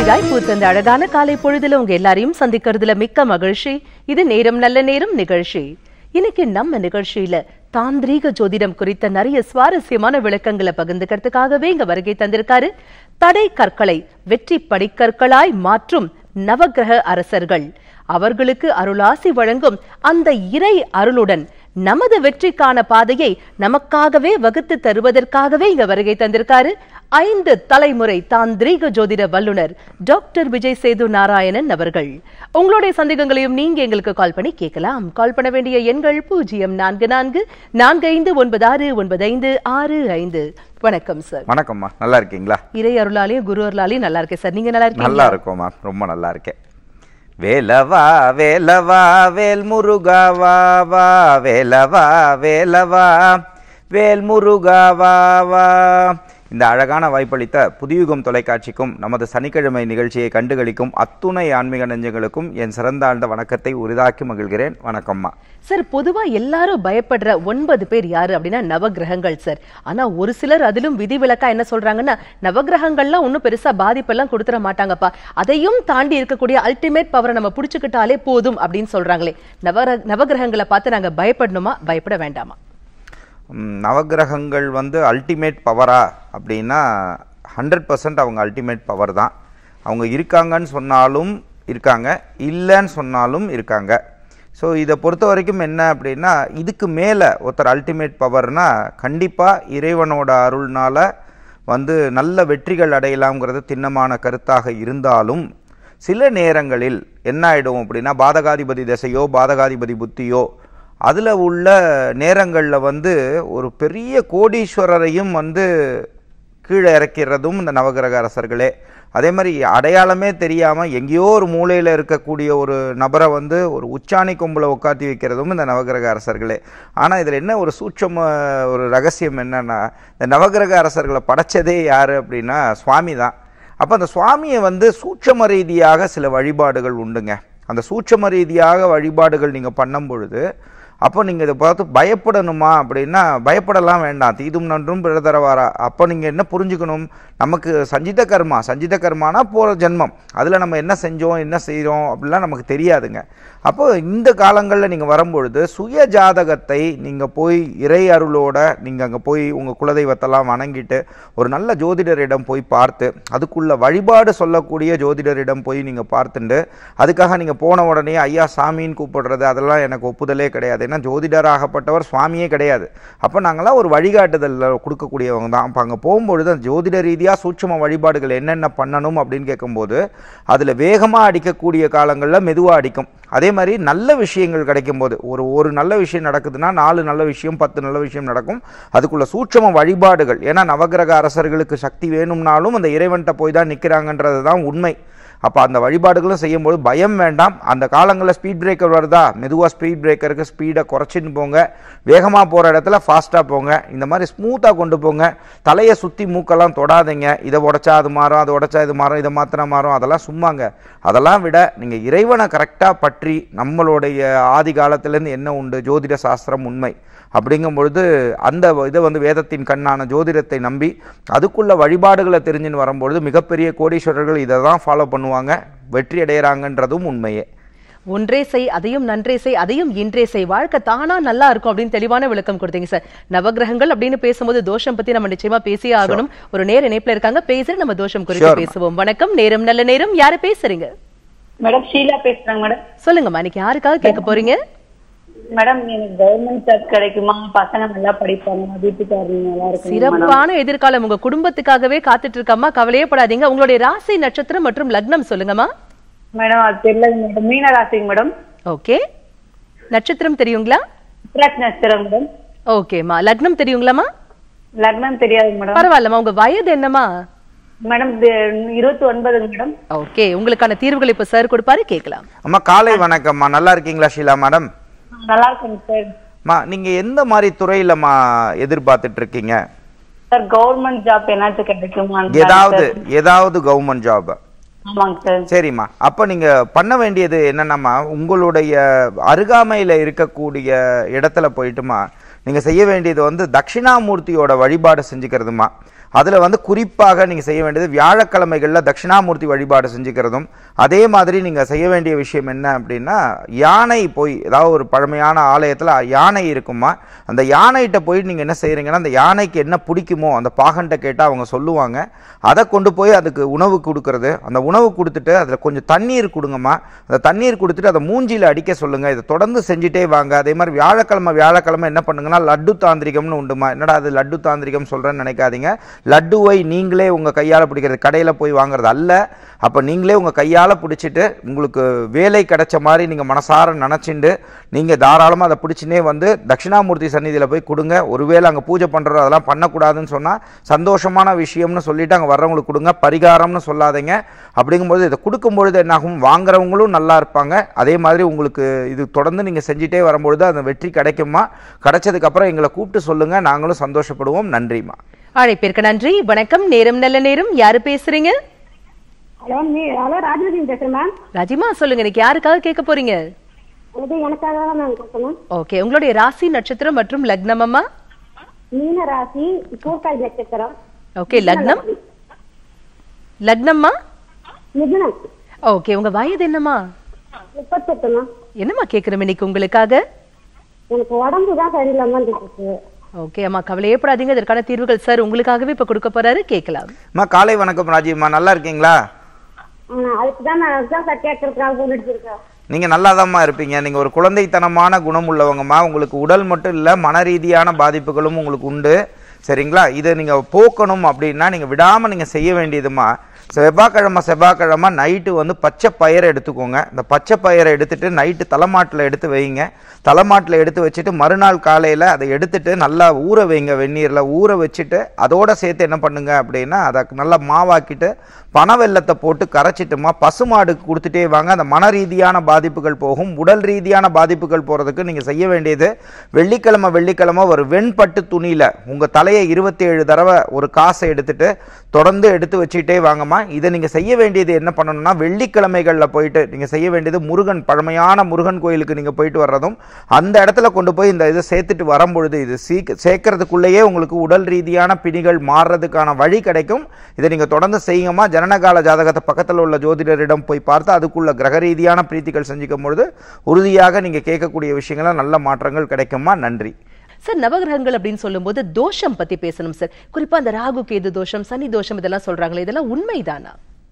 புதிதாய் பூத்த அந்த அழகான காலை பொழுதுல உங்க எல்லாரையும் சந்திக்கிறதுல மிக்க மகிழ்ச்சி இது நேரம் நல்ல நேரம் நிகழ்ச்சி இன்னைக்கு நம்ம நிகழ்ச்சியில தாந்திரீக ஜோதிடம் குறித்த நிறைய சுவாரஸ்யமான விளக்கங்களை பகிர்ந்துக்கிறதுக்காகவே இங்க வருகை தந்திருக்காரு தடை கற்களை வெற்றி படிக்கற்களாய் மாற்றும் நவக்கிரக அரசர்கள் அவர்களுக்கு அருளாசி வழங்கும் அந்த இறை அருளுடன் நமது வெற்றிக்கான பாதையை நமக்காகவே வகுத்து தருவதற்காகவே இங்க வருகை தந்திருக்காரு ஐந்து தலைமுறை தாந்திரீக ஜோதிட வல்லுனர் டாக்டர் விஜய் சேது நாராயணன் அவர்கள் உங்களுடைய சந்தேகங்களையும் நீங்க எங்களுக்கு கால் பண்ணி கேட்கலாம் கால் பண்ண வேண்டிய எண்கள் பூஜ்ஜியம் நான்கு நான்கு நான்கு ஐந்து ஒன்பது ஆறு ஒன்பது ஐந்து ஆறு ஐந்து வணக்கம் சார் வணக்கம்மா நல்லா இருக்கீங்களா இறை அருளாலையும் குரு அருளாலையும் நல்லா இருக்கேன் சார் நீங்க நல்லா இருக்கீங்க நல்லா இருக்கோம்மா ரொம்ப நல்லா இருக்கேன் வேலவா வேலவா வேல் முருகா வா வா வேலவா வேலவா வேல் முருகா வா வா இந்த அழகான வாய்ப்பளித்த புதியுகம் தொலைக்காட்சிக்கும் நமது சனிக்கிழமை நிகழ்ச்சியை கண்டுகளிக்கும் அத்துணை ஆன்மீக நெஞ்சங்களுக்கும் என் சிறந்தாழ்ந்த வணக்கத்தை உரிதாக்கி மகிழ்கிறேன் வணக்கம்மா சார் பொதுவா எல்லாரும் பயப்படுற ஒன்பது பேர் யாரு அப்படின்னா நவகிரகங்கள் சார் ஆனா ஒரு சிலர் அதிலும் விதிவிலக்கா என்ன சொல்றாங்கன்னா நவகிரகங்கள்லாம் ஒன்றும் பெருசா பாதிப்பெல்லாம் கொடுத்துட மாட்டாங்கப்பா அதையும் தாண்டி இருக்கக்கூடிய அல்டிமேட் பவரை நம்ம புடிச்சுக்கிட்டாலே போதும் அப்படின்னு சொல்றாங்களே நவர நவகிரகங்களை பார்த்து நாங்க பயப்படணுமா பயப்பட வேண்டாமா ம், நவக்கிரகங்கள் வந்து அல்டிமேட் பவரா அப்படின்னா ஹண்ட்ரட் பர்சன்ட் அவங்க அல்டிமேட் பவர் தான் அவங்க இருக்காங்கன்னு சொன்னாலும் இருக்காங்க இல்லைன்னு சொன்னாலும் இருக்காங்க ஸோ இதை பொறுத்த வரைக்கும் என்ன அப்படின்னா இதுக்கு மேலே ஒருத்தர் அல்டிமேட் பவர்னா கண்டிப்பாக இறைவனோட அருள்னால வந்து நல்ல வெற்றிகள் அடையலாம்ங்கிறது திண்ணமான கருத்தாக இருந்தாலும் சில நேரங்களில் என்ன ஆயிடும் அப்படின்னா பாதகாதிபதி திசையோ பாதகாதிபதி புத்தியோ அதில் உள்ள நேரங்களில் வந்து ஒரு பெரிய கோடீஸ்வரரையும் வந்து கீழே இறக்கிறதும் இந்த நவகிரக அரசர்களே அதே மாதிரி அடையாளமே தெரியாமல் எங்கேயோ ஒரு மூலையில் இருக்கக்கூடிய ஒரு நபரை வந்து ஒரு உச்சாணி கொம்பில் உட்காத்தி வைக்கிறதும் இந்த நவகிரக அரசர்களே ஆனால் இதில் என்ன ஒரு சூட்சம ஒரு ரகசியம் என்னன்னா இந்த நவகிரக அரசர்களை படைச்சதே யார் அப்படின்னா சுவாமி தான் அப்போ அந்த சுவாமியை வந்து சூட்சம ரீதியாக சில வழிபாடுகள் உண்டுங்க அந்த சூட்சம ரீதியாக வழிபாடுகள் நீங்கள் பண்ணும் பொழுது அப்போ நீங்கள் இதை பார்த்து பயப்படணுமா அப்படின்னா பயப்படலாம் வேண்டாம் தீதும் நன்றும் பிறதரவாரா அப்போ நீங்கள் என்ன புரிஞ்சுக்கணும் நமக்கு சஞ்சித கர்மா சஞ்சித கர்மானா போகிற ஜென்மம் அதில் நம்ம என்ன செஞ்சோம் என்ன செய்கிறோம் அப்படிலாம் நமக்கு தெரியாதுங்க அப்போ இந்த காலங்களில் நீங்கள் வரும்பொழுது சுய ஜாதகத்தை நீங்கள் போய் இறை அருளோட நீங்கள் அங்கே போய் உங்கள் குலதெய்வத்தெல்லாம் வணங்கிட்டு ஒரு நல்ல ஜோதிடரிடம் போய் பார்த்து அதுக்குள்ள வழிபாடு சொல்லக்கூடிய ஜோதிடரிடம் போய் நீங்கள் பார்த்துட்டு அதுக்காக நீங்கள் போன உடனே ஐயா சாமின்னு கூப்பிடுறது அதெல்லாம் எனக்கு ஒப்புதலே கிடையாது ஏன்னா ஜோதிடராகப்பட்டவர் சுவாமியே கிடையாது அப்போ நாங்களாம் ஒரு வழிகாட்டுதலில் கொடுக்கக்கூடியவங்க தான் அப்போ அங்கே போகும்பொழுது அந்த ஜோதிட ரீதியாக சூட்சும வழிபாடுகள் என்னென்ன பண்ணணும் அப்படின்னு கேட்கும்போது அதில் வேகமாக அடிக்கக்கூடிய காலங்களில் மெதுவாக அடிக்கும் அதே மாதிரி நல்ல விஷயங்கள் கிடைக்கும்போது ஒரு ஒரு நல்ல விஷயம் நடக்குதுன்னா நாலு நல்ல விஷயம் பத்து நல்ல விஷயம் நடக்கும் அதுக்குள்ள சூட்சம வழிபாடுகள் ஏன்னா நவகிரக அரசர்களுக்கு சக்தி வேணும்னாலும் அந்த இறைவன்கிட்ட போய் தான் நிற்கிறாங்கன்றது தான் உண்மை அப்போ அந்த வழிபாடுகளும் செய்யும்போது பயம் வேண்டாம் அந்த காலங்களில் ஸ்பீட் பிரேக்கர் வருதா மெதுவாக ஸ்பீட் பிரேக்கருக்கு ஸ்பீடை குறைச்சின்னு போங்க வேகமாக போகிற இடத்துல ஃபாஸ்ட்டாக போங்க இந்த மாதிரி ஸ்மூத்தாக கொண்டு போங்க தலையை சுற்றி மூக்கெல்லாம் தொடாதீங்க இதை உடைச்சா அது மாறும் அதை உடைச்சா இது மாறும் இதை மாத்தினா மாறும் அதெல்லாம் சும்மாங்க அதெல்லாம் விட நீங்கள் இறைவனை கரெக்டாக பற்றி நம்மளுடைய ஆதி காலத்திலேருந்து என்ன உண்டு ஜோதிட சாஸ்திரம் உண்மை அப்படிங்கும் பொழுது அந்த இதை வந்து வேதத்தின் கண்ணான ஜோதிடத்தை நம்பி அதுக்குள்ள வழிபாடுகளை தெரிஞ்சுன்னு வரும்பொழுது மிகப்பெரிய கோடீஸ்வரர்கள் இதை தான் ஃபாலோ பண்ணுவாங்க வெற்றி அடைகிறாங்கன்றதும் உண்மையே ஒன்றே செய் அதையும் நன்றே செய் அதையும் இன்றே செய் வாழ்க்கை தானா நல்லா இருக்கும் அப்படின்னு தெளிவான விளக்கம் கொடுத்தீங்க சார் நவகிரகங்கள் அப்படின்னு பேசும்போது தோஷம் பத்தி நம்ம நிச்சயமா பேசியே ஆகணும் ஒரு நேர இணைப்புல இருக்காங்க பேசுற நம்ம தோஷம் குறித்து Sure, ma'am. பேசுவோம் வணக்கம் நேரம் நல்ல நேரம் யாரு பேசுறீங்க மேடம் ஷீலா பேசுறேங்க மேடம் சொல்லுங்கம்மா இன்னைக்கு யாருக்காக கேட்க போறீங்க மேடம் எனக்கு கவர்மெண்ட் ஜாப் கிடைக்குமா பசங்க நல்லா படிப்பாங்க வீட்டுக்காரங்க நல்லா இருக்கும் சிறப்பான எதிர்காலம் உங்க குடும்பத்துக்காகவே காத்துட்டு இருக்கம்மா கவலையே படாதீங்க உங்களுடைய ராசி நட்சத்திரம் மற்றும் லக்னம் சொல்லுங்கம்மா மேடம் அது தெரியல மேடம் மீன ராசிங்க மேடம் ஓகே நட்சத்திரம் தெரியுங்களா உத்ராட் நட்சத்திரம் மேடம் ஓகேம்மா லக்னம் தெரியுங்களாம்மா லக்னம் தெரியாது மேடம் பரவாயில்லம்மா உங்க வயது என்னம்மா மேடம் இருபத்தி ஒன்பதுங்க மேடம் ஓகே உங்களுக்கான தீர்வுகள் இப்ப சார் கொடுப்பாரு கேட்கலாம் அம்மா காலை வணக்கம்மா நல்லா இருக்கீங்களா ஷீலா மேடம் நல்லா இருக்குங்க சார் அம்மா நீங்கள் எந்த மாதிரி துறையிலம்மா எதிர்பார்த்துட்டு இருக்கீங்க சார் கவர்மெண்ட் ஜாப் என்னாச்சும் கிடைக்குமா ஏதாவது ஏதாவது கவர்மெண்ட் ஜாப் ஆமாங்க சார் சரிம்மா அப்போ நீங்கள் பண்ண வேண்டியது என்னென்னம்மா உங்களுடைய அருகாமையில் இருக்கக்கூடிய இடத்துல போயிட்டுமா நீங்கள் செய்ய வேண்டியது வந்து தட்சிணாமூர்த்தியோட வழிபாடு செஞ்சுக்கிறதுமா அதில் வந்து குறிப்பாக நீங்கள் செய்ய வேண்டியது வியாழக்கிழமைகளில் தட்சிணாமூர்த்தி வழிபாடு செஞ்சுக்கிறதும் அதே மாதிரி நீங்கள் செய்ய வேண்டிய விஷயம் என்ன அப்படின்னா யானை போய் ஏதாவது ஒரு பழமையான ஆலயத்தில் யானை இருக்குமா அந்த யானைகிட்ட போய் நீங்கள் என்ன செய்கிறீங்கன்னா அந்த யானைக்கு என்ன பிடிக்குமோ அந்த பாகன்ட்ட கேட்டால் அவங்க சொல்லுவாங்க அதை கொண்டு போய் அதுக்கு உணவு கொடுக்கறது அந்த உணவு கொடுத்துட்டு அதில் கொஞ்சம் தண்ணீர் கொடுங்கம்மா அந்த தண்ணீர் கொடுத்துட்டு அதை மூஞ்சியில் அடிக்க சொல்லுங்கள் இதை தொடர்ந்து செஞ்சுட்டே வாங்க அதே மாதிரி வியாழக்கிழமை வியாழக்கிழமை என்ன பண்ணுங்கன்னா லட்டு தாந்திரிகம்னு உண்டுமா என்னடா அது லட்டு தாந்திரிகம் சொல்கிறேன்னு நினைக்காதீங்க லட்டுவை நீங்களே உங்கள் கையால் பிடிக்கிறது கடையில் போய் வாங்குறது அல்ல அப்போ நீங்களே உங்கள் கையால் பிடிச்சிட்டு உங்களுக்கு வேலை கிடைச்ச மாதிரி நீங்கள் மனசார நினச்சிண்டு நீங்கள் தாராளமாக அதை பிடிச்சினே வந்து தட்சிணாமூர்த்தி சந்நிதியில் போய் கொடுங்க ஒருவேளை அங்கே பூஜை பண்ணுறோம் அதெல்லாம் பண்ணக்கூடாதுன்னு சொன்னால் சந்தோஷமான விஷயம்னு சொல்லிட்டு அங்கே வர்றவங்களுக்கு கொடுங்க பரிகாரம்னு சொல்லாதீங்க அப்படிங்கும்போது இதை கொடுக்கும்பொழுது என்னாகும் வாங்குறவங்களும் நல்லா இருப்பாங்க அதே மாதிரி உங்களுக்கு இது தொடர்ந்து நீங்கள் செஞ்சுட்டே வரும்பொழுது அந்த வெற்றி கிடைக்குமா கிடைச்சதுக்கப்புறம் எங்களை கூப்பிட்டு சொல்லுங்கள் நாங்களும் சந்தோஷப்படுவோம் நன்றிம்மா அழைப்பிற்கு நன்றி வணக்கம் நேரம் நல்ல நேரம் யாரு பேசுறீங்க ஹலோ நீ ஹலோ ராஜலட்சுமி பேசுறேன் மேம் ராஜிமா சொல்லுங்க இன்னைக்கு யாருக்காக கேட்க போறீங்க இது எனக்காக தான் மேம் கேட்கணும் ஓகே உங்களுடைய ராசி நட்சத்திரம் மற்றும் லக்னம் அம்மா மீன ராசி பூக்காய் நட்சத்திரம் ஓகே லக்னம் லக்னம்மா மிதுனம் ஓகே உங்க வயது என்னம்மா முப்பத்தெட்டு மேம் என்னம்மா கேக்குறோம் இன்னைக்கு உங்களுக்காக எனக்கு உடம்பு தான் சரியில்லாம இருக்கு ஓகே அம்மா கவலையப்படாதீங்க இதற்கான தீர்வுகள் சார் உங்களுக்காகவே இப்ப கொடுக்க போறாரு கேட்கலாம் அம்மா காலை வணக்கம் ராஜீவ்மா நல்லா இருக்கீங்களா ஆனா அதுக்கு தான் நான் அதுதான் சார் கேட்கறதுக்காக ஃபோன் அடிச்சிருக்கேன் நீங்கள் நல்லாதாம்மா இருப்பீங்க நீங்கள் ஒரு குழந்தைத்தனமான குணம் உள்ளவங்கம்மா உங்களுக்கு உடல் மட்டும் இல்லை மன ரீதியான பாதிப்புகளும் உங்களுக்கு உண்டு சரிங்களா இதை நீங்கள் போக்கணும் அப்படின்னா நீங்கள் விடாமல் நீங்கள் செய்ய வேண்டியதுமா செவ்வாய்க்கிழமை செவ்வாய்க்கிழமை நைட்டு வந்து பச்சை பயிரை எடுத்துக்கோங்க இந்த பச்சை பயிரை எடுத்துட்டு நைட்டு தலைமாட்டில் எடுத்து வைங்க தலைமாட்டில் எடுத்து வச்சுட்டு மறுநாள் காலையில் அதை எடுத்துட்டு நல்லா ஊற வைங்க வெந்நீரில் ஊற வச்சுட்டு அதோட சேர்த்து என்ன பண்ணுங்க அப்படின்னா அதை நல்லா மாவாக்கிட்டு பனை வெல்லத்தை போட்டு கரைச்சிட்டுமா பசுமாடுக்கு கொடுத்துட்டே வாங்க அந்த மன ரீதியான பாதிப்புகள் போகும் உடல் ரீதியான பாதிப்புகள் போகிறதுக்கு நீங்கள் செய்ய வேண்டியது வெள்ளிக்கிழமை வெள்ளிக்கிழமை ஒரு வெண்பட்டு துணியில் உங்கள் தலையை இருபத்தேழு தடவை ஒரு காசை எடுத்துட்டு தொடர்ந்து எடுத்து வச்சுக்கிட்டே வாங்கம்மா இதை நீங்கள் செய்ய வேண்டியது என்ன பண்ணணும்னா வெள்ளிக்கிழமைகளில் போயிட்டு நீங்கள் செய்ய வேண்டியது முருகன் பழமையான முருகன் கோயிலுக்கு நீங்கள் போயிட்டு வர்றதும் அந்த இடத்துல கொண்டு போய் இந்த இதை சேர்த்துட்டு வரும்பொழுது இது சீக்க சேர்க்கறதுக்குள்ளேயே உங்களுக்கு உடல் ரீதியான பிணிகள் மாறுறதுக்கான வழி கிடைக்கும் இதை நீங்கள் தொடர்ந்து செய்யுங்கம்மா ஜனனகால ஜாதகத்தை பக்கத்தில் உள்ள ஜோதிடரிடம் போய் பார்த்து அதுக்குள்ள கிரக ரீதியான பிரீத்திகள் செஞ்சுக்கும் பொழுது உறுதியாக நீங்கள் கேட்கக்கூடிய விஷயங்கள நல்ல மாற்றங்கள் கிடைக்குமா நன்றி சார் நவகிரகங்கள் அப்படின்னு சொல்லும்போது தோஷம் பத்தி பேசணும் சார் குறிப்பா அந்த ராகு கேது தோஷம் சனி தோஷம் இதெல்லாம் சொல்றாங்களே இதெல்லாம் உண்மைதானா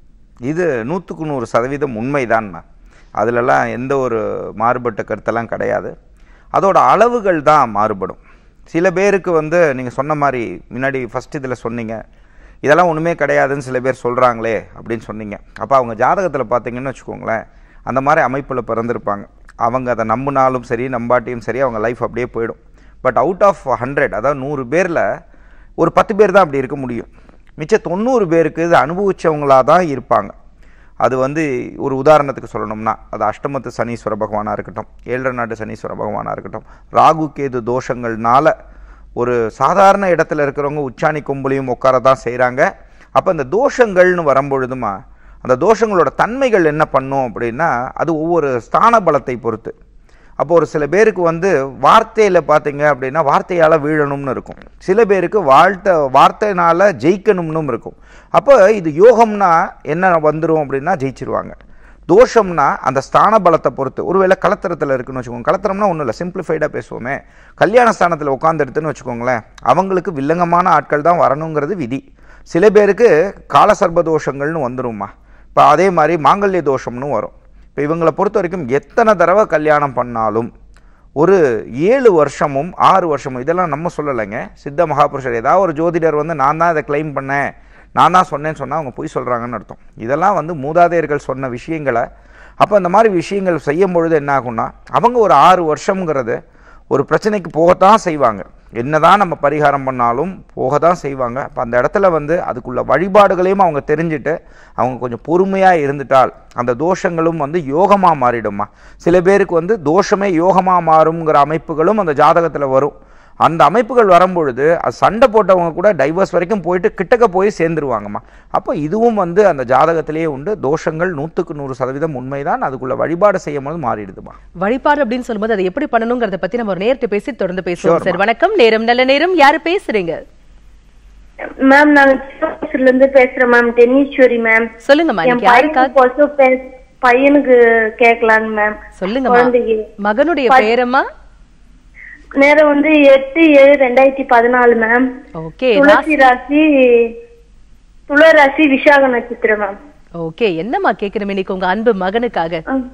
இது நூற்றுக்கு நூறு சதவீதம் உண்மைதான்மா அதிலெல்லாம் எந்த ஒரு மாறுபட்ட கருத்தெல்லாம் கிடையாது அதோட அளவுகள் தான் மாறுபடும் சில பேருக்கு வந்து நீங்கள் சொன்ன மாதிரி முன்னாடி ஃபஸ்ட் இதில் சொன்னீங்க இதெல்லாம் ஒன்றுமே கிடையாதுன்னு சில பேர் சொல்கிறாங்களே அப்படின்னு சொன்னீங்க அப்போ அவங்க ஜாதகத்தில் பார்த்தீங்கன்னு வச்சுக்கோங்களேன் அந்த மாதிரி அமைப்பில் பிறந்திருப்பாங்க அவங்க அதை நம்பினாலும் சரி நம்பாட்டியும் சரி அவங்க லைஃப் அப்படியே போயிடும் பட் அவுட் ஆஃப் ஹண்ட்ரட் அதாவது நூறு பேரில் ஒரு பத்து பேர் தான் அப்படி இருக்க முடியும் மிச்ச தொண்ணூறு பேருக்கு இது அனுபவிச்சவங்களாக தான் இருப்பாங்க அது வந்து ஒரு உதாரணத்துக்கு சொல்லணும்னா அது அஷ்டமத்து சனீஸ்வர பகவானாக இருக்கட்டும் ஏழரை நாட்டு சனீஸ்வர பகவானாக இருக்கட்டும் ராகு கேது தோஷங்கள்னால ஒரு சாதாரண இடத்துல இருக்கிறவங்க உச்சாணி கொம்புலையும் உட்கார தான் செய்கிறாங்க அப்போ இந்த தோஷங்கள்னு வரும்பொழுதுமா அந்த தோஷங்களோட தன்மைகள் என்ன பண்ணும் அப்படின்னா அது ஒவ்வொரு ஸ்தான பலத்தை பொறுத்து அப்போ ஒரு சில பேருக்கு வந்து வார்த்தையில் பார்த்தீங்க அப்படின்னா வார்த்தையால் வீழணும்னு இருக்கும் சில பேருக்கு வாழ்த்த வார்த்தையினால் ஜெயிக்கணும்னு இருக்கும் அப்போ இது யோகம்னா என்ன வந்துடும் அப்படின்னா ஜெயிச்சிருவாங்க தோஷம்னா அந்த ஸ்தான பலத்தை பொறுத்து ஒருவேளை கலத்திரத்தில் இருக்குன்னு வச்சுக்கோங்க கலத்திரம்னா ஒன்றும் இல்லை சிம்பிளிஃபைடாக பேசுவோமே கல்யாண ஸ்தானத்தில் உட்காந்துடுத்துன்னு வச்சுக்கோங்களேன் அவங்களுக்கு வில்லங்கமான ஆட்கள் தான் வரணுங்கிறது விதி சில பேருக்கு காலசர்ப தோஷங்கள்னு வந்துரும்மா இப்போ அதே மாதிரி மாங்கல்ய தோஷம்னு வரும் இப்போ இவங்களை பொறுத்த வரைக்கும் எத்தனை தடவை கல்யாணம் பண்ணாலும் ஒரு ஏழு வருஷமும் ஆறு வருஷமும் இதெல்லாம் நம்ம சொல்லலைங்க சித்த மகாபுருஷர் ஏதாவது ஒரு ஜோதிடர் வந்து நான் தான் இதை கிளைம் பண்ணேன் நான் தான் சொன்னேன்னு சொன்னால் அவங்க பொய் சொல்கிறாங்கன்னு அர்த்தம் இதெல்லாம் வந்து மூதாதையர்கள் சொன்ன விஷயங்களை அப்போ இந்த மாதிரி விஷயங்கள் செய்யும் பொழுது என்ன ஆகும்னா அவங்க ஒரு ஆறு வருஷங்கிறது ஒரு பிரச்சனைக்கு போகத்தான் செய்வாங்க என்னதான் நம்ம பரிகாரம் பண்ணாலும் போக தான் செய்வாங்க அப்போ அந்த இடத்துல வந்து அதுக்குள்ள வழிபாடுகளையும் அவங்க தெரிஞ்சுட்டு அவங்க கொஞ்சம் பொறுமையாக இருந்துட்டால் அந்த தோஷங்களும் வந்து யோகமாக மாறிடுமா சில பேருக்கு வந்து தோஷமே யோகமாக மாறுங்கிற அமைப்புகளும் அந்த ஜாதகத்தில் வரும் அந்த அமைப்புகள் வரும்பொழுது அது சண்டை போட்டவங்க கூட டைவர்ஸ் வரைக்கும் போயிட்டு கிட்டக்க போய் சேர்ந்துருவாங்கம்மா அப்போ இதுவும் வந்து அந்த ஜாதகத்திலேயே உண்டு தோஷங்கள் நூற்றுக்கு நூறு சதவீதம் உண்மைதான் அதுக்குள்ள வழிபாடு செய்யும் போது மாறிடுதுமா வழிபாடு அப்படின்னு சொல்லும்போது அதை எப்படி பண்ணணுங்கிறத பத்தி நம்ம ஒரு நேரத்தை பேசி தொடர்ந்து பேசுவோம் Sure, சார் வணக்கம் நேரம் நல்ல நேரம் யாரு பேசுறீங்க மேம் நாங்க சிவகாசில இருந்து பேசுறோம் மேம் டென்னீஸ்வரி மேம் சொல்லுங்கம்மா என் இன்னைக்கு யாருக்கா பையனுக்கு கொசு பே- பையனுக்கு கேட்கலாங்க மேம் சொல்லுங்கம்மா குழந்தைக்கு மகனுடைய பெயரம்மா நேரம் வந்து எட்டு ஏழு ரெண்டாயிரத்தி பதினாலு மேம் ஓகே துளசி ராசி துள ராசி விசாக நட்சத்திரம் மேம் ஓகே என்னம்மா கேக்குறோம் இன்னைக்கு உங்க அன்பு மகனுக்காக ம்.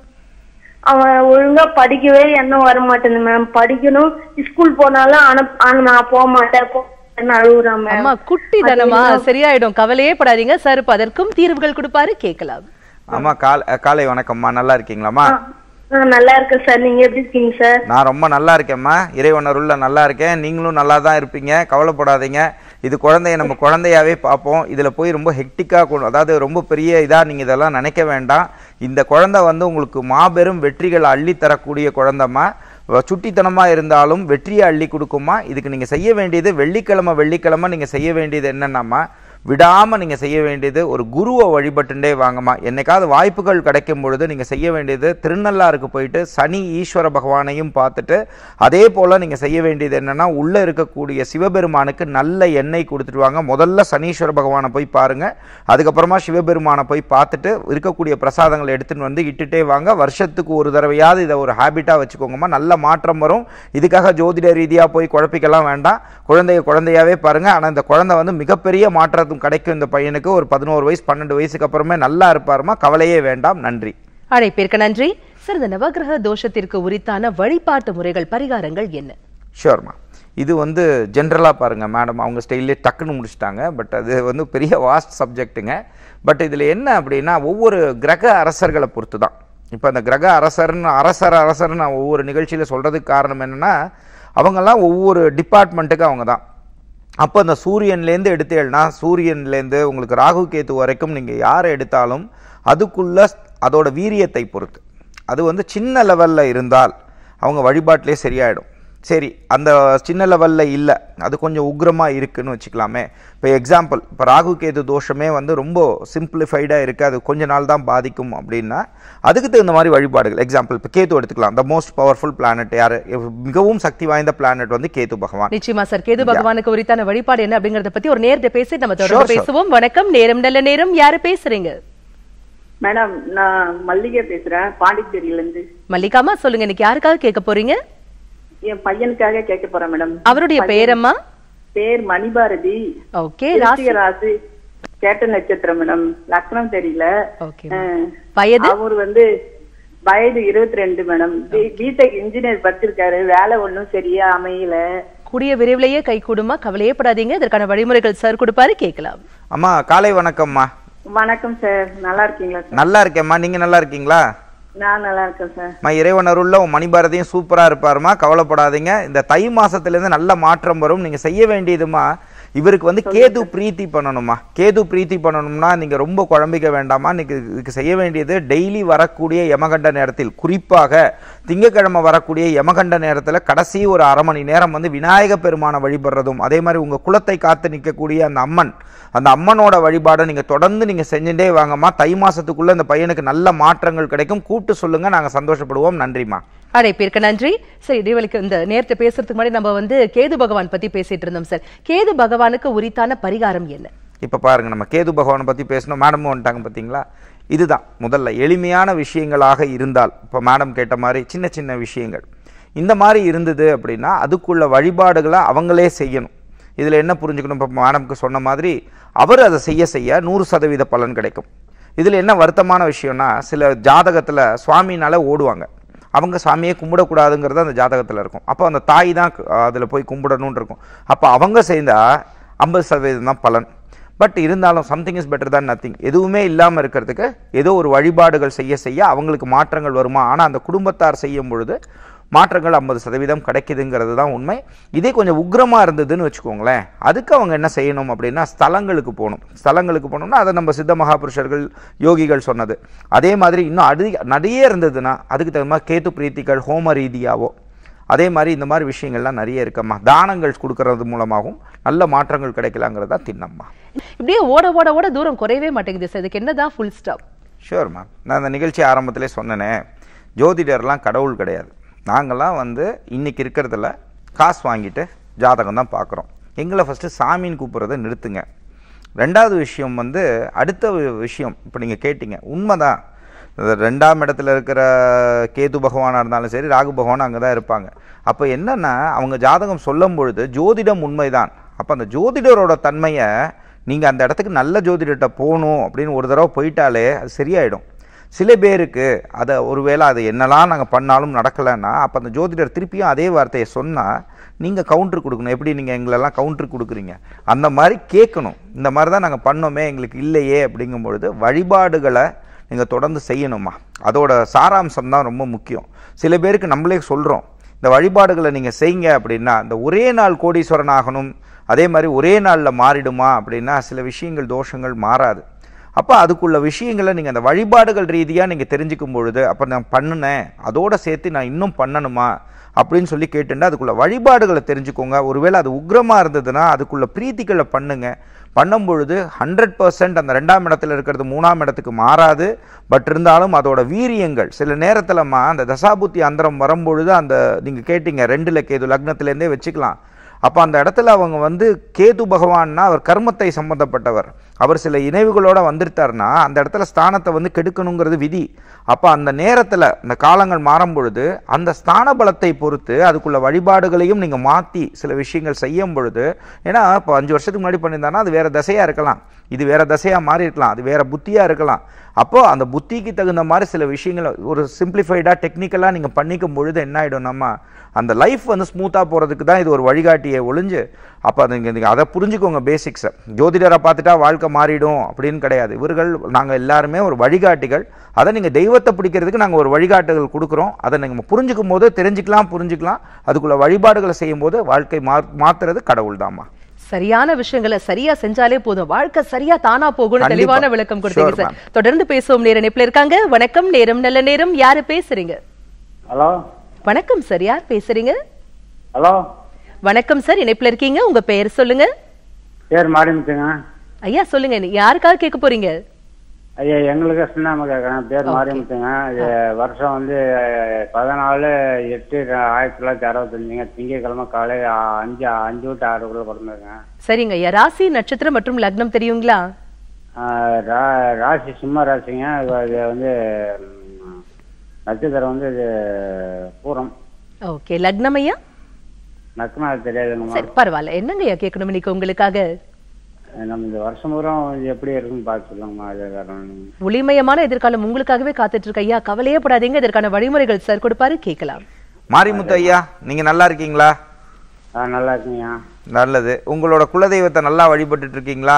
அவன் ஒழுங்கா படிக்கவே எண்ணம் வர மாட்டேங்குது மேம் படிக்கணும் ஸ்கூல் போனாலும் அனுப் ஆனா நான் போக மாட்டேன் போ மாட்டேன்னு அழுகுறான் மேம் அம்மா குட்டி தானம்மா சரியாயிடும் கவலையே படாதீங்க சார் இப்ப அதற்கும் தீர்வுகள் கொடுப்பாரு கேட்கலாம் ஆமா கால் காலை வணக்கம்மா நல்லா இருக்கீங்களாம்மா ஆ, நல்லா இருக்கேன் சார் நீங்க எப்படி இருக்கீங்க சார் நான் ரொம்ப நல்லா இருக்கேம்மா இறைவனருள்ள நல்லா இருக்கேன் நீங்களும் நல்லா தான் இருப்பீங்க கவலைப்படாதீங்க இது குழந்தைய நம்ம குழந்தையாவே பார்ப்போம் இதில் போய் ரொம்ப ஹெக்டிக்காக அதாவது ரொம்ப பெரிய இதாக நீங்கள் இதெல்லாம் நினைக்க வேண்டாம் இந்த குழந்தை வந்து உங்களுக்கு மாபெரும் வெற்றிகள் அள்ளி தரக்கூடிய குழந்தைம்மா வ- சுட்டித்தனமாக இருந்தாலும் வெற்றியை அள்ளி கொடுக்குமா இதுக்கு நீங்கள் செய்ய வேண்டியது வெள்ளிக்கிழமை வெள்ளிக்கிழமை நீங்கள் செய்ய வேண்டியது என்னென்னம்மா விடாமல் நீங்கள் செய்ய வேண்டியது ஒரு குருவை வழிபட்டுண்டே வாங்கம்மா என்னைக்காவது வாய்ப்புகள் கிடைக்கும் பொழுது நீங்கள் செய்ய வேண்டியது திருநள்ளாருக்கு போயிட்டு சனி ஈஸ்வர பகவானையும் பார்த்துட்டு அதே போல் நீங்கள் செய்ய வேண்டியது என்னென்னா உள்ளே இருக்கக்கூடிய சிவபெருமானுக்கு நல்ல எண்ணெய் கொடுத்துட்டு வாங்க முதல்ல சனீஸ்வர பகவானை போய் பாருங்கள் அதுக்கப்புறமா சிவபெருமானை போய் பார்த்துட்டு இருக்கக்கூடிய பிரசாதங்களை எடுத்துன்னு வந்து இட்டுட்டே வாங்க வருஷத்துக்கு ஒரு தடவையாவது இதை ஒரு ஹேபிட்டாக வச்சுக்கோங்கம்மா நல்ல மாற்றம் வரும் இதுக்காக ஜோதிட ரீதியாக போய் குழப்பிக்கலாம் வேண்டாம் குழந்தைய குழந்தையாவே பாருங்க ஆனால் இந்த குழந்தை வந்து மிகப்பெரிய மாற்றத்தும் கிடைக்கும் இந்த பையனுக்கு ஒரு பதினோரு வயசு பன்னெண்டு வயசுக்கு அப்புறமே நல்லா இருப்பாருமா கவலையே வேண்டாம் நன்றி அழைப்பிற்கு நன்றி சார் இந்த நவகிரக தோஷத்திற்கு உரித்தான வழிபாட்டு முறைகள் பரிகாரங்கள் என்ன ஷோர்மா இது வந்து ஜென்ரலாக பாருங்கள் மேடம் அவங்க ஸ்டைல்லே டக்குன்னு முடிச்சிட்டாங்க பட் அது வந்து பெரிய வாஸ்ட் சப்ஜெக்ட்டுங்க பட் இதில் என்ன அப்படின்னா ஒவ்வொரு கிரக அரசர்களை பொறுத்து தான் இப்போ அந்த கிரக அரசர்னு அரசர் அரசர்னு நான் ஒவ்வொரு நிகழ்ச்சியில் சொல்கிறதுக்கு காரணம் என்னென்னா அவங்கெல்லாம் ஒவ்வொரு டிபார்ட்மெண்ட்டுக்கு அவங்க தான் அப்போ அந்த சூரியன்லேருந்து எடுத்தேன்னா சூரியன்லேருந்து உங்களுக்கு ராகு கேது வரைக்கும் நீங்கள் யாரை எடுத்தாலும் அதுக்குள்ள அதோட வீரியத்தை பொறுத்து அது வந்து சின்ன லெவலில் இருந்தால் அவங்க வழிபாட்டிலே சரியாயிடும் சரி அந்த சின்ன லெவலில் இல்லை அது கொஞ்சம் உக்ரமாக இருக்குன்னு வச்சுக்கலாமே இப்போ எக்ஸாம்பிள் இப்போ ராகு கேது தோஷமே வந்து ரொம்ப சிம்பிளிஃபைடாக இருக்குது அது கொஞ்ச நாள் தான் பாதிக்கும் அப்படின்னா அதுக்கு தகுந்த மாதிரி வழிபாடுகள் எக்ஸாம்பிள் இப்போ கேது எடுத்துக்கலாம் த மோஸ்ட் பவர்ஃபுல் பிளானட் யார் மிகவும் சக்தி வாய்ந்த பிளானட் வந்து கேது பகவான் நிச்சயமா சார் கேது பகவானுக்கு உரித்தான வழிபாடு என்ன அப்படிங்கறத பத்தி ஒரு நேரத்தை பேசி நம்ம Sure, தொடர்ந்து sure. பேசுவோம் வணக்கம் நேரம் நல்ல நேரம் யாரு பேசுறீங்க மேடம் நான் மல்லிகை பேசுறேன் பாண்டிச்சேரியில இருந்து மல்லிகாமா சொல்லுங்க இன்னைக்கு யாருக்காக கேட்க போறீங்க என் பையனுக்காக கேட்க போறேன் மேடம் அவருடைய பெயரம்மா பேர் மணிபாரதி ஓகே ராசி விருச்சிக ராசி கேட்ட நட்சத்திரம் மேடம் லக்னம் தெரியல ஓகே அஹ், வயது அவர் வந்து வயது இருபத்தி ரெண்டு மேடம் பிடெக் இன்ஜினியர் படிச்சிருக்காரு வேலை ஒண்ணும் சரியா அமையல கூடிய விரைவிலேயே கை கூடுமா கவலையே படாதீங்க இதற்கான வழிமுறைகள் சார் கொடுப்பாரு கேட்கலாம் அம்மா காலை வணக்கம்மா வணக்கம் சார் நல்லா இருக்கீங்களா சார் நல்லா இருக்கேம்மா நீங்கள் நல்லா இருக்கீங்களா நான் நல்லா இருக்கேன் சார் அம்மா இறைவனருள்ள உன் மணிபாரதியும் சூப்பராக இருப்பாருமா கவலைப்படாதீங்க இந்த தை மாசத்துலேருந்து நல்ல மாற்றம் வரும் நீங்கள் செய்ய வேண்டியதுமா இவருக்கு வந்து கேது பிரீத்தி பண்ணணுமா கேது பிரீத்தி பண்ணணும்னா நீங்கள் ரொம்ப குழம்பிக்க வேண்டாமா நீங்கள் இதுக்கு செய்ய வேண்டியது டெய்லி வரக்கூடிய யமகண்ட நேரத்தில் குறிப்பாக திங்கக்கிழமை வரக்கூடிய யமகண்ட நேரத்தில் கடைசி ஒரு அரை மணி நேரம் வந்து விநாயக பெருமானை வழிபடுறதும் அதே மாதிரி உங்கள் குலத்தை காத்து நிற்கக்கூடிய அந்த அம்மன் அந்த அம்மனோட வழிபாடை நீங்கள் தொடர்ந்து நீங்கள் செஞ்சுட்டே வாங்கம்மா தை மாசத்துக்குள்ள இந்த பையனுக்கு நல்ல மாற்றங்கள் கிடைக்கும் கூப்பிட்டு சொல்லுங்க நாங்கள் சந்தோஷப்படுவோம் நன்றிம்மா அழைப்பிற்கு நன்றி சரி இடைவெளிக்கு இந்த நேரத்தை பேசுறதுக்கு முன்னாடி நம்ம வந்து கேது பகவான் பத்தி பேசிட்டு இருந்தோம் சார் கேது பகவானுக்கு உரித்தான பரிகாரம் என்ன இப்போ பாருங்க நம்ம கேது பகவானை பற்றி பேசணும் மேடமும் வந்துட்டாங்க பார்த்தீங்களா இதுதான் முதல்ல எளிமையான விஷயங்களாக இருந்தால் இப்போ மேடம் கேட்ட மாதிரி சின்ன சின்ன விஷயங்கள் இந்த மாதிரி இருந்தது அப்படின்னா அதுக்குள்ள வழிபாடுகளை அவங்களே செய்யணும் இதில் என்ன புரிஞ்சுக்கணும் இப்போ மேடம்க்கு சொன்ன மாதிரி அவர் அதை செய்ய செய்ய நூறு சதவீத பலன் கிடைக்கும் இதில் என்ன வருத்தமான விஷயம்னா சில ஜாதகத்தில் சுவாமினால ஓடுவாங்க அவங்க சாமியை கும்பிடக்கூடாதுங்கிறது அந்த ஜாதகத்தில் இருக்கும் அப்போ அந்த தாய் தான் அதில் போய் கும்பிடணும்னு இருக்கும் அப்போ அவங்க செய்தால் ஐம்பது சதவீதம் தான் பலன் பட் இருந்தாலும் something is better than nothing எதுவுமே இல்லாமல் இருக்கிறதுக்கு ஏதோ ஒரு வழிபாடுகள் செய்ய செய்ய அவங்களுக்கு மாற்றங்கள் வருமா ஆனால் அந்த குடும்பத்தார் செய்யும் பொழுது மாற்றங்கள் ஐம்பது சதவீதம் கிடைக்குதுங்கிறது தான் உண்மை இதே கொஞ்சம் உக்ரமாக இருந்ததுன்னு வச்சுக்கோங்களேன் அதுக்கு அவங்க என்ன செய்யணும் அப்படின்னா ஸ்தலங்களுக்கு போகணும் ஸ்தலங்களுக்கு போகணும்னா அதை நம்ம சித்த மகாபுருஷர்கள் யோகிகள் சொன்னது அதே மாதிரி இன்னும் அதிக நிறைய இருந்ததுன்னா அதுக்கு தகுந்த மாதிரி கேத்து பிரீத்திகள் ஹோம ரீதியாவோ அதே மாதிரி இந்த மாதிரி விஷயங்கள்லாம் நிறைய இருக்கம்மா தானங்கள் கொடுக்கறது மூலமாகவும் நல்ல மாற்றங்கள் கிடைக்கலாங்கிறதா தின்னம்மா இப்படியே ஓட ஓட ஓட தூரம் குறையவே மாட்டேங்குது சார் இதுக்கு என்னதான் ஃபுல் ஸ்டாப் ஷூர் மேம் நான் அந்த நிகழ்ச்சி ஆரம்பத்திலே சொன்னேனே ஜோதிடர்லாம் கடவுள் கிடையாது நாங்கள்லாம் வந்து இன்னைக்கு இருக்கிறதுல காசு வாங்கிட்டு ஜாதகம் தான் பார்க்குறோம் எங்களை ஃபஸ்ட்டு சாமின்னு கூப்பிட்றத நிறுத்துங்க ரெண்டாவது விஷயம் வந்து அடுத்த வி- விஷயம் இப்போ நீங்கள் கேட்டீங்க உண்மைதான் இது ரெண்டாம் இடத்துல இருக்கிற கேது பகவானாக இருந்தாலும் சரி ராகு பகவான் அங்கே தான் இருப்பாங்க அப்போ என்னன்னா அவங்க ஜாதகம் சொல்லும் பொழுது ஜோதிடம் உண்மைதான் அப்போ அந்த ஜோதிடரோட தன்மையை நீங்கள் அந்த இடத்துக்கு நல்ல ஜோதிடர்கிட்ட போகணும் அப்படின்னு ஒரு தடவை போயிட்டாலே அது சரியாயிடும் சில பேருக்கு அதை ஒருவேளை அது என்னெல்லாம் நாங்கள் பண்ணாலும் நடக்கலைன்னா அப்போ அந்த ஜோதிடர் திருப்பியும் அதே வார்த்தையை சொன்னால் நீங்கள் கவுண்டர் கொடுக்கணும் எப்படி நீங்கள் எங்களெல்லாம் கவுண்டர் கொடுக்குறீங்க அந்த மாதிரி கேட்கணும் இந்த மாதிரி தான் நாங்கள் பண்ணோமே எங்களுக்கு இல்லையே அப்படிங்கும் பொழுது வழிபாடுகளை நீங்கள் தொடர்ந்து செய்யணுமா அதோட சாராம்சம் தான் ரொம்ப முக்கியம் சில பேருக்கு நம்மளே சொல்கிறோம் இந்த வழிபாடுகளை நீங்கள் செய்யுங்க அப்படின்னா இந்த ஒரே நாள் கோடீஸ்வரன் ஆகணும் அதே மாதிரி ஒரே நாளில் மாறிடுமா அப்படின்னா சில விஷயங்கள் தோஷங்கள் மாறாது அப்போ அதுக்குள்ள விஷயங்களை நீங்கள் அந்த வழிபாடுகள் ரீதியாக நீங்கள் தெரிஞ்சுக்கும் பொழுது அப்போ நான் பண்ணினேன் அதோட சேர்த்து நான் இன்னும் பண்ணணுமா அப்படின்னு சொல்லி கேட்டுட்டு அதுக்குள்ள வழிபாடுகளை தெரிஞ்சுக்கோங்க ஒருவேளை அது உக்ரமாக இருந்ததுன்னா அதுக்குள்ள பிரீத்திகளை பண்ணுங்க பண்ணும் பொழுது ஹண்ட்ரட் பர்சன்ட் அந்த ரெண்டாம் இடத்துல இருக்கிறது மூணாம் இடத்துக்கு மாறாது பட் இருந்தாலும் அதோட வீரியங்கள் சில நேரத்தில்மா அந்த தசாபுத்தி அந்தரம் வரும்பொழுது அந்த நீங்கள் கேட்டீங்க ரெண்டுல கேது லக்னத்திலேருந்தே வச்சுக்கலாம் அப்போ அந்த இடத்துல அவங்க வந்து கேது பகவான்னா அவர் கர்மத்தை சம்பந்தப்பட்டவர் அவர் சில இணைவுகளோட வந்திருத்தாருன்னா அந்த இடத்துல ஸ்தானத்தை வந்து கெடுக்கணுங்கிறது விதி அப்போ அந்த நேரத்தில் இந்த காலங்கள் மாறும் பொழுது அந்த ஸ்தான பலத்தை பொறுத்து அதுக்குள்ள வழிபாடுகளையும் நீங்கள் மாற்றி சில விஷயங்கள் செய்யும் பொழுது ஏன்னா இப்போ அஞ்சு வருஷத்துக்கு முன்னாடி பண்ணியிருந்தாருன்னா அது வேற தசையாக இருக்கலாம் இது வேற தசையாக மாறி இருக்கலாம் அது வேற புத்தியாக இருக்கலாம் அப்போ அந்த புத்திக்கு தகுந்த மாதிரி சில விஷயங்கள் ஒரு சிம்பிளிஃபைடாக டெக்னிக்கலாக நீங்கள் பண்ணிக்கும் பொழுது என்ன ஆகிடும் நம்ம அந்த லைஃப் வந்து ஸ்மூத்தாக போகிறதுக்கு தான் இது ஒரு வழிகாட்டியை ஒளிஞ்சு அப்போ நீங்கள் நீங்கள் அதை புரிஞ்சுக்கோங்க பேசிக்ஸை ஜோதிடரை பார்த்துட்டா வாழ்க்கை மாறிடும் அப்படின்னு கிடையாது இவர்கள் நாங்கள் எல்லாருமே ஒரு வழிகாட்டிகள் அதை நீங்கள் தெய்வத்தை பிடிக்கிறதுக்கு நாங்கள் ஒரு வழிகாட்டுகள் கொடுக்குறோம் அதை நீங்கள் புரிஞ்சுக்கும் போது தெரிஞ்சுக்கலாம் புரிஞ்சுக்கலாம் அதுக்குள்ள வழிபாடுகளை செய்யும்போது வாழ்க்கை மா மாத்துறது கடவுள் தாம்மா சரியான விஷயங்களை சரியா செஞ்சாலே போதும் வாழ்க்கை சரியா தானா போகும்னு கண்டிப்பா. தெளிவான விளக்கம் கொடுத்தீங்க Sure, சார் தொடர்ந்து பேசுவோம் நேர இணைப்புல இருக்காங்க வணக்கம் நேரம் நல்ல நேரம் யாரு பேசுறீங்க ஹலோ வணக்கம் சார் யார் பேசுறீங்க ஹலோ வணக்கம் சார் இணைப்புல இருக்கீங்க உங்க பெயர் சொல்லுங்க பேர் மாறிமுத்துங்க ஐயா சொல்லுங்க நீ யாருக்காக கேட்க போறீங்க ஐயா எங்களுக்கு சின்னாம கேட்குறேன் பேர் மாறிமுத்துங்க இது வருஷம் வந்து பதினாலு எட்டு ஆயிரத்தி தொள்ளாயிரத்தி அறுபத்தஞ்சுங்க திங்கட்கிழமை காலை அ- அஞ்சு அஞ்சு விட்டு ஆறுக்குள்ள பிறந்திருங்க சரிங்க ஐயா ராசி நட்சத்திரம் மற்றும் லக்னம் தெரியுங்களா ரா- ராசி சிம்ம ராசிங்க இது இது வந்து ம், நட்சத்திரம் வந்து இது பூரம் ஓகே லக்னம் ஐயா நக்குனா அது தெரியாதுங்கம்மா சரி பரவாயில்ல என்னங்க ஐயா கேட்கணும் இன்னைக்கு உங்களுக்காக நம்ம இந்த வருஷம் பூரா எப்படி இருக்குன்னு பார்த்து சொல்லுங்கம்மா அது காரணம் ஒளிமயமான எதிர்காலம் உங்களுக்காகவே காத்துட்டு இருக்கு ஐயா கவலையே படாதீங்க இதற்கான வழிமுறைகள் சார் கொடுப்பாரு கேட்கலாம் மாரிமுத்து ஐயா நீங்கள் நல்லா இருக்கீங்களா ஆ நல்லா இருக்குங்கய்யா நல்லது உங்களோட குலதெய்வத்தை நல்லா வழிபட்டுட்டு இருக்கீங்களா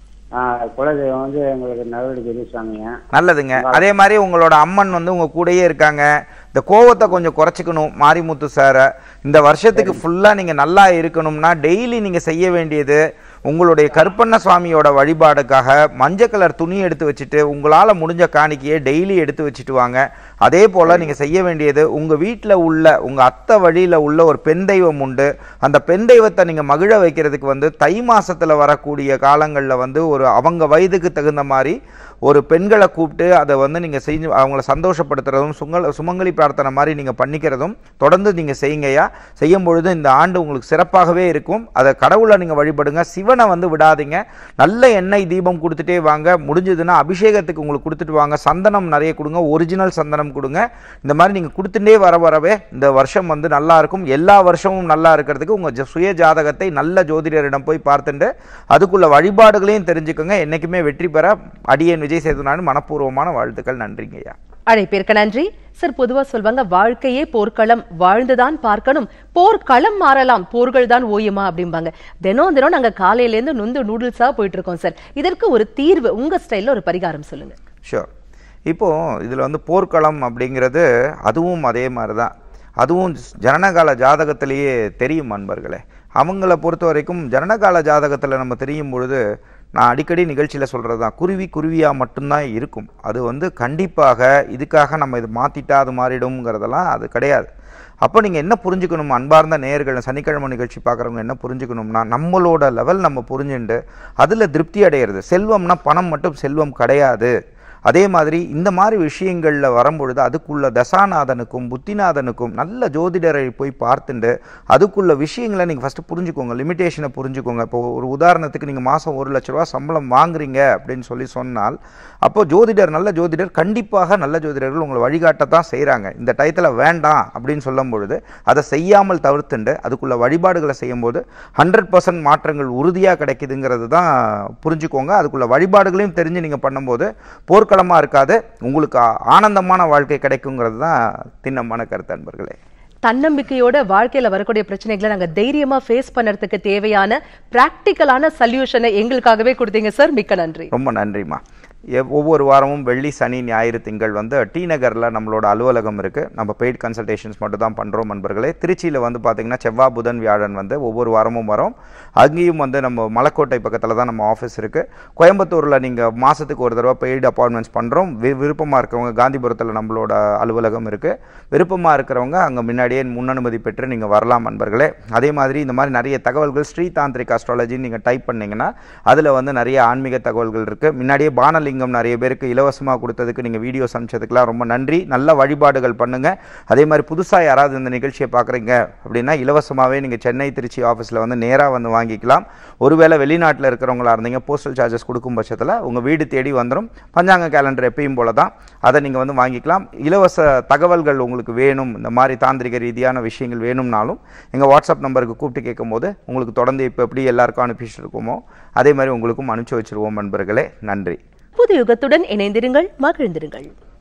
ஆ குலதெய்வம் வந்து எங்களுக்கு நகரடி பெரியசாமிங்க நல்லதுங்க அதே மாதிரி உங்களோட அம்மன் வந்து உங்க கூடயே இருக்காங்க இந்த கோவத்தை கொஞ்சம் குறைச்சிக்கணும் மாரிமுத்து சாரை இந்த வருஷத்துக்கு ஃபுல்லாக நீங்கள் நல்லா இருக்கணும்னா டெய்லி நீங்கள் செய்ய வேண்டியது உங்களுடைய கருப்பண்ண சுவாமியோட வழிபாடுக்காக மஞ்சள் கலர் துணி எடுத்து வச்சுட்டு உங்களால் முடிஞ்ச காணிக்கையை டெய்லி எடுத்து வச்சுட்டு வாங்க அதே போல் நீங்கள் செய்ய வேண்டியது உங்கள் வீட்டில் உள்ள உங்கள் அத்தை வழியில் உள்ள ஒரு பெண் தெய்வம் உண்டு அந்த பெண் தெய்வத்தை நீங்கள் மகிழ வைக்கிறதுக்கு வந்து தை மாசத்துல வரக்கூடிய காலங்களில் வந்து ஒரு அவங்க வயதுக்கு தகுந்த மாதிரி ஒரு பெண்களை கூப்பிட்டு அதை வந்து நீங்கள் செஞ்சு அவங்கள சந்தோஷப்படுத்துறதும் சுங்கல் சுமங்கலி பிரார்த்தனை மாதிரி நீங்கள் பண்ணிக்கிறதும் தொடர்ந்து நீங்கள் செய்யுங்கய்யா செய்யும் பொழுது இந்த ஆண்டு உங்களுக்கு சிறப்பாகவே இருக்கும் அதை கடவுளை நீங்கள் வழிபடுங்க சிவனை வந்து விடாதீங்க நல்ல எண்ணெய் தீபம் கொடுத்துட்டே வாங்க முடிஞ்சதுன்னா அபிஷேகத்துக்கு உங்களுக்கு கொடுத்துட்டு வாங்க சந்தனம் நிறைய கொடுங்க ஒரிஜினல் சந்தனம் கொடுங்க இந்த மாதிரி நீங்கள் கொடுத்துட்டே வர வரவே இந்த வருஷம் வந்து நல்லா இருக்கும் எல்லா வருஷமும் நல்லா இருக்கிறதுக்கு உங்கள் சுய ஜாதகத்தை நல்ல ஜோதிடரிடம் போய் பார்த்துட்டு அதுக்குள்ள வழிபாடுகளையும் தெரிஞ்சுக்கோங்க என்னைக்குமே வெற்றி பெற அடியேன் விஜய் சேதுனான் மனப்பூர்வமான வாழ்த்துக்கள் நன்றிங்கய்யா அழைப்பிற்கு நன்றி சார் பொதுவா சொல்வாங்க வாழ்க்கையே போர்க்களம் வாழ்ந்துதான் பார்க்கணும் போர்க்களம் மாறலாம் போர்கள் தான் ஓயுமா அப்படிம்பாங்க தினம் தினம் நாங்க காலையில இருந்து நொந்து நூடுல்ஸா போயிட்டு இருக்கோம் சார் இதற்கு ஒரு தீர்வு உங்க ஸ்டைல்ல ஒரு பரிகாரம் சொல்லுங்க ஷூர் இப்போது இதில் வந்து போர்க்களம் அப்படிங்கிறது அதுவும் அதே மாதிரி தான் அதுவும் ஜனனகால ஜாதகத்திலேயே தெரியும் அன்பர்களே அவங்கள பொறுத்த வரைக்கும் ஜனனகால ஜாதகத்தில் நம்ம தெரியும் பொழுது நான் அடிக்கடி நிகழ்ச்சியில் சொல்கிறது தான் குருவி குருவியாக மட்டும்தான் இருக்கும் அது வந்து கண்டிப்பாக இதுக்காக நம்ம இது மாற்றிட்டா அது மாறிடும்ங்கிறதெல்லாம் அது கிடையாது அப்போ நீங்கள் என்ன புரிஞ்சுக்கணும் அன்பார்ந்த நேயர்கள் சனிக்கிழமை நிகழ்ச்சி பார்க்குறவங்க என்ன புரிஞ்சுக்கணும்னா நம்மளோட லெவல் நம்ம புரிஞ்சுண்டு அதில் திருப்தி அடையிறது செல்வம்னா பணம் மட்டும் செல்வம் கிடையாது அதே மாதிரி இந்த மாதிரி விஷயங்களில் வரும்பொழுது அதுக்குள்ள தசாநாதனுக்கும் புத்திநாதனுக்கும் நல்ல ஜோதிடரை போய் பார்த்துண்டு அதுக்குள்ள விஷயங்களை நீங்கள் ஃபஸ்ட்டு புரிஞ்சுக்கோங்க லிமிட்டேஷனை புரிஞ்சுக்கோங்க இப்போ ஒரு உதாரணத்துக்கு நீங்கள் மாதம் ஒரு லட்ச ரூபா சம்பளம் வாங்குறீங்க அப்படின்னு சொல்லி சொன்னால் அப்போ ஜோதிடர் நல்ல ஜோதிடர் கண்டிப்பாக நல்ல ஜோதிடர்கள் உங்களை வழிகாட்டத்தான் செய்கிறாங்க இந்த டயத்தில் வேண்டாம் அப்படின்னு சொல்லும் பொழுது அதை செய்யாமல் தவிர்த்துண்டு அதுக்குள்ள வழிபாடுகளை செய்யும்போது ஹண்ட்ரட் பர்சன்ட் மாற்றங்கள் உறுதியாக கிடைக்குதுங்கிறது தான் புரிஞ்சுக்கோங்க அதுக்குள்ள வழிபாடுகளையும் தெரிஞ்சு நீங்கள் பண்ணும்போது போர்க்களமாக இருக்காது உங்களுக்கு ஆ- ஆனந்தமான வாழ்க்கை கிடைக்குங்கிறது தான் திண்ணமான கருத்து அன்பர்களே தன்னம்பிக்கையோட வாழ்க்கையில வரக்கூடிய பிரச்சனைகளை நாங்க தைரியமா ஃபேஸ் பண்ணறதுக்கு தேவையான பிராக்டிக்கலான சொல்யூஷனை எங்களுக்காகவே கொடுத்தீங்க சார் மிக்க நன்றி ரொம்ப நன்றிம்மா எவ்- ஒவ்வொரு வாரமும் வெள்ளி சனி ஞாயிறு திங்கள் வந்து டி நகரில் நம்மளோட அலுவலகம் இருக்குது நம்ம பெய்ட் கன்சல்டேஷன்ஸ் மட்டும் தான் பண்ணுறோம் நண்பர்களே திருச்சியில் வந்து பார்த்திங்கன்னா செவ்வாய் புதன் வியாழன் வந்து ஒவ்வொரு வாரமும் வரோம் அங்கேயும் வந்து நம்ம மலைக்கோட்டை பக்கத்தில் தான் நம்ம ஆஃபீஸ் இருக்குது கோயம்புத்தூரில் நீங்கள் மாதத்துக்கு ஒரு தடவை பெய்டு அப்பாயின்மெண்ட்ஸ் பண்ணுறோம் வி விருப்பமாக இருக்கிறவங்க காந்திபுரத்தில் நம்மளோட அலுவலகம் இருக்குது விருப்பமாக இருக்கிறவங்க அங்கே முன்னாடியே முன்னனுமதி பெற்று நீங்கள் வரலாம் நண்பர்களே அதே மாதிரி இந்த மாதிரி நிறைய தகவல்கள் ஸ்ரீ தாந்திரிக் அஸ்ட்ராலஜின்னு நீங்கள் டைப் பண்ணீங்கன்னா அதில் வந்து நிறைய ஆன்மீக தகவல்கள் இருக்குது முன்னாடியே பானலிங்கம் நிறைய பேருக்கு இலவசமாக கொடுத்ததுக்கு நீங்கள் வீடியோஸ் அனுப்பிச்சதுக்கெல்லாம் ரொம்ப நன்றி நல்ல வழிபாடுகள் பண்ணுங்கள் அதே மாதிரி புதுசாக யாராவது இந்த நிகழ்ச்சியை பார்க்குறீங்க அப்படின்னா இலவசமாகவே நீங்கள் சென்னை திருச்சி ஆஃபீஸில் வந்து நேராக வந்து வாங்கிக்கலாம் ஒருவேளை வெளிநாட்டில் இருக்கிறவங்களா இருந்தீங்க போஸ்டல் சார்ஜஸ் கொடுக்கும் பட்சத்தில் உங்கள் வீடு தேடி வந்துடும் பஞ்சாங்க கேலண்டர் எப்பயும் போல தான் அதை நீங்கள் வந்து வாங்கிக்கலாம் இலவச தகவல்கள் உங்களுக்கு வேணும் இந்த மாதிரி தாந்திரிக ரீதியான விஷயங்கள் வேணும்னாலும் எங்கள் வாட்ஸ்அப் நம்பருக்கு கூப்பிட்டு கேட்கும்போது உங்களுக்கு தொடர்ந்து இப்போ எப்படி எல்லாருக்கும் அனுப்பிச்சிட்டு இருக்கோமோ அதே மாதிரி உங்களுக்கும் அனுப்பிச்சி வச்சிருவோம் நண்பர்களே நன்றி புது யுகத்துடன் இணைந்திருங்கள் மகிழ்ந்திருங்கள்